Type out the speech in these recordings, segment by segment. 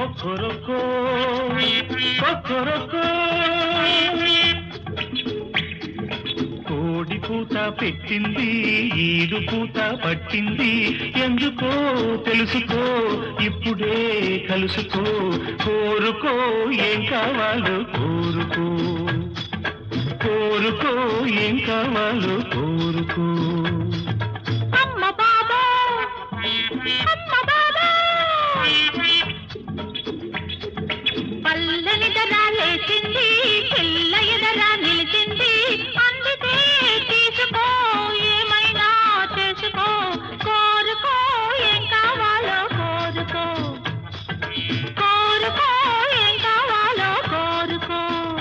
కొక్కరొక్కో కొక్కరొక్కో కోడి పూత పెట్టింది ఈడు పూత పట్టింది ఎందుకో తెలుసుకో ఇప్పుడే కలుసుకో కోరుకో ఏం కావాలో కోరుకో కోరుకో ఏం కావాలో కోరుకో అమ్మ బాబా అమ్మ బాబా పల్లని ధర లేచింది పిల్ల ఎదర నిలిచింది అందుకే తీసుకో ఏమైనా చేసుకో కోరుకో ఏం కావాలో కోరుకో కోరుకో ఏం కావాలో కోరుకో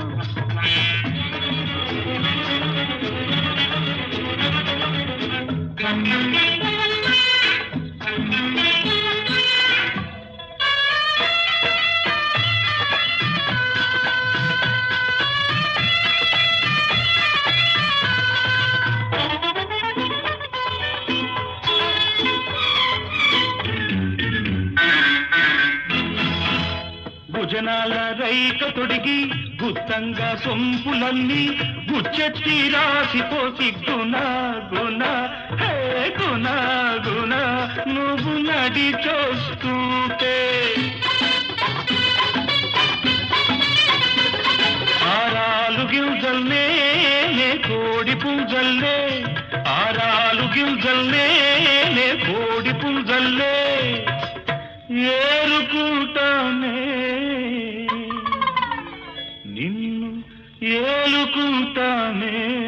భుజనాల రైక తొడిగి గుత్తంగా సొంపులన్నీ గుచ్చెత్తి రాసిపోసి గుణ గుణ హే గుణ గుణ నువ్వు నడి చూస్తుంటే ఆరాలు గింజల్నే నే కోడి పుంజల్నే ఆరాలు గింజల్నే నే కోడి పుంజల్నే ఏలుకుంటానే నిన్ను ఏలుకుంటానే